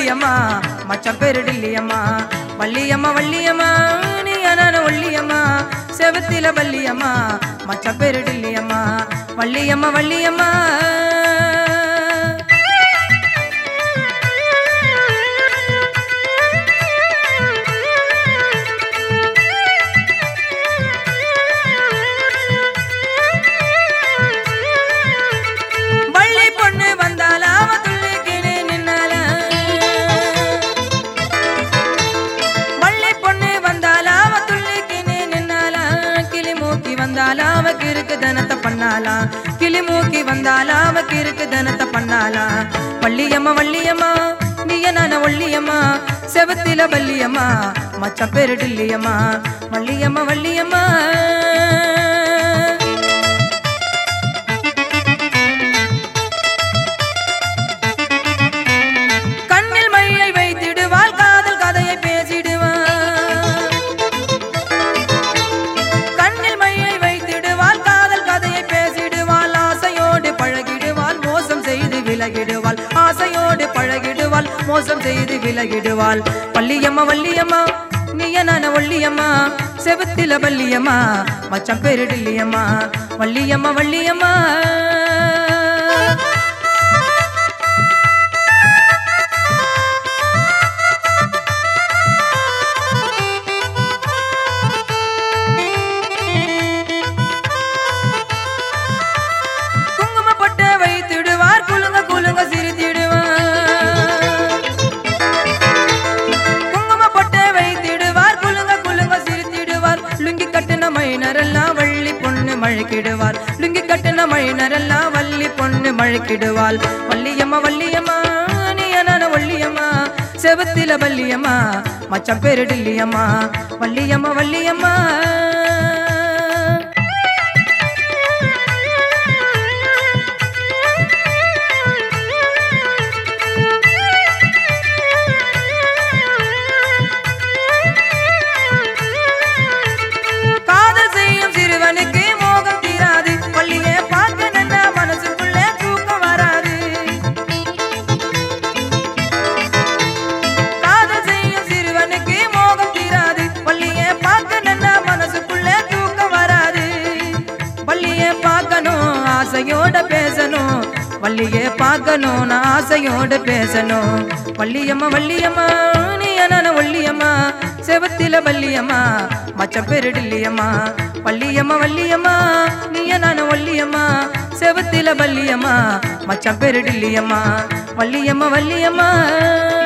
வள்ளியம்மா மச்சம் பேரு டில்லியம்மா வள்ளியம்மா வள்ளியம்மா நீ அனான ஒல்லியம்மா செவத்தில வள்ளியம்மா மச்சம் பேரு டில்லியம்மா வள்ளியம்மா வள்ளியம்மா வள்ளி பொண்ணு வந்தாலா அவ துள்ளிக்கினே நின்னாலா வள்ளி பொண்ணு வந்தாலா அவ துள்ளிக்கினே நின்னாலா கிளி மூக்கி வந்தாலா அவ கிறுக்கு தனத்தை பண்ணாலா கிளி மூக்கி வந்தாலா அவ கிறுக்கு தனத்தை பண்ணாலா வள்ளியம்மா வள்ளியம்மா நீய நான ஒள்ளியம்மா செவத்தில வள்ளியம்மா மச்ச பேரு டில்லியம்மா வள்ளியம்மா வள்ளியம்மா கண்ணில் மையை வைத்திடுவாள் காதல் கதையை பேசிடுவாள் கண்ணில் மையை வைத்திடுவாள் காதல் கதையை பேசிடுவாள் ஆசையோடு பழகிடுவாள் மோசம் செய்து விலகிடுவாள் ஆசையோடு பழகிடுவாள் மோசம் செய்து விலகிடுவாள் வள்ளியம்மா வள்ளியம்மா நீயனான ஒள்ளியம்மா செவத்தில வள்ளியம்மா மச்சம் பேரு டில்லியம்மா வள்ளியம்மா வள்ளியம்மா குங்கும பொட்டை வைத்திடுவார் குலுங்க குலுங்க சிரித்திடுவார் குங்கும பொட்டை வைத்திடுவார் குலுங்க குலுங்க சிரித்திடுவார் லுங்கி கட்டின மைனரெல்லாம் வள்ளி பொண்ணு மழைக்கிடுவார் லுங்கி கட்டின மைனரெல்லாம் வள்ளி பொண்ணு மழைக்கிடுவாள் வள்ளியம்மா வள்ளியம்மா நீ அனான வள்ளியம்மா செவத்தில வள்ளியம்மா மச்சம் பேரு டில்லியம்மா வள்ளியம்மா வள்ளியம்மா காதல் செய்யும் சிறுவனுக்கு மோகம் தீராது பள்ளியே பார்க்க நின்னா மனசுக்குள்ளே தூக்கம் வராது காதல் செய்யும் சிறுவனுக்கு மோகம் தீராது பள்ளியே பார்க்க நின்னா மனசுக்குள்ளே தூக்கம் வராது பள்ளியே பார்க்கணும் ஆசையோட பேசணும் வள்ளியே பார்க்கணும் நான் ஆசையோட பேசணும் வள்ளியம்மா வள்ளியம்மா நீ அனான ஒல்லியம்மா செவத்தில வள்ளியம்மா மச்ச பெருடில்லியம்மா வள்ளியம்மா வள்ளியம்மா நீ அனான ஒல்லியம்மா செவத்தில வள்ளியம்மா மச்ச பெருடில்லியம்மா வள்ளியம்மா வள்ளியம்மா